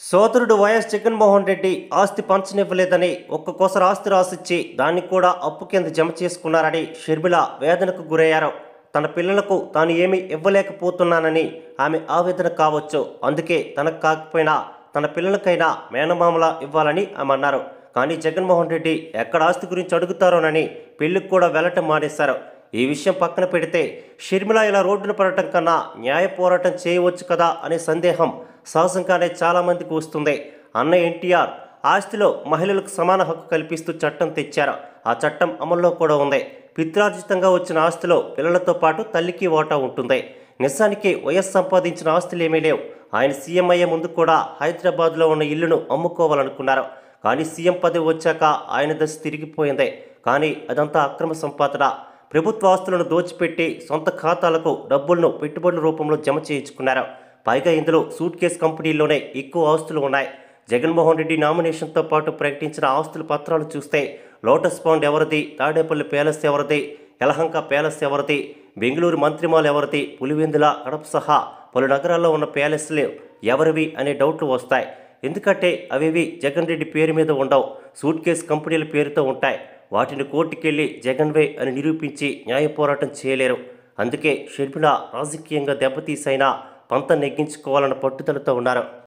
సోదరుడు వైఎస్ జగన్మోహన్ రెడ్డి ఆస్తి పంచనివ్వలేదని ఒక్కొక్కసారి ఆస్తి రాసిచ్చి దాన్ని కూడా అప్పు కింద జమ చేసుకున్నారని షర్మిల వేదనకు గురయ్యారు తన పిల్లలకు తాను ఏమీ ఇవ్వలేకపోతున్నానని ఆమె ఆవేదన కావచ్చు అందుకే తనకు కాకపోయినా తన పిల్లలకైనా మేనమామల ఇవ్వాలని ఆమె అన్నారు కానీ జగన్మోహన్ రెడ్డి ఎక్కడ ఆస్తి గురించి అడుగుతారోనని పెళ్లికి కూడా వెళ్ళటం మానేశారు ఈ విషయం పక్కన పెడితే షర్మిల ఇలా రోడ్డున పడటం కన్నా న్యాయ పోరాటం చేయవచ్చు కదా అనే సందేహం సహజంగానే చాలామందికి వస్తుంది అన్న ఎన్టీఆర్ ఆస్తిలో మహిళలకు సమాన హక్కు కల్పిస్తూ చట్టం తెచ్చారు ఆ చట్టం అమల్లో కూడా ఉంది పిత్రార్జితంగా వచ్చిన ఆస్తిలో పిల్లలతో పాటు తల్లికి ఓటా ఉంటుంది నిజానికి వైఎస్ సంపాదించిన ఆస్తులు ఏమీ లేవు ఆయన సీఎం అయ్యే ముందు కూడా హైదరాబాద్లో ఉన్న ఇల్లును అమ్ముకోవాలనుకున్నారు కానీ సీఎం పదవి వచ్చాక ఆయన దశ తిరిగిపోయింది కానీ అదంతా అక్రమ సంపాదన ప్రభుత్వ ఆస్తులను దోచిపెట్టి సొంత ఖాతాలకు డబ్బులను పెట్టుబడుల రూపంలో జమ చేయించుకున్నారు పైగా ఇందులో సూట్ కేస్ కంపెనీల్లోనే ఎక్కువ ఆస్తులు ఉన్నాయి జగన్మోహన్ రెడ్డి నామినేషన్తో పాటు ప్రకటించిన ఆస్తుల పత్రాలు చూస్తే లోటస్ పాండ్ ఎవరిది తాడేపల్లి ప్యాలెస్ ఎవరిది యలహంక ప్యాలెస్ ఎవరిది బెంగళూరు మంత్రిమాల్ ఎవరిది పులివెందుల కడప సహా పలు నగరాల్లో ఉన్న ప్యాలెస్లు ఎవరివి అనే డౌట్లు వస్తాయి ఎందుకంటే అవేవి జగన్ రెడ్డి పేరు మీద ఉండవు సూట్ కేస్ కంపెనీల పేరుతో ఉంటాయి వాటిని కోర్టుకెళ్లి జగన్వే అని నిరూపించి న్యాయ పోరాటం చేయలేరు అందుకే షర్మిల రాజకీయంగా దెబ్బతీసైనా పంత నెగ్గించుకోవాలన్న పట్టుదలతో ఉన్నారు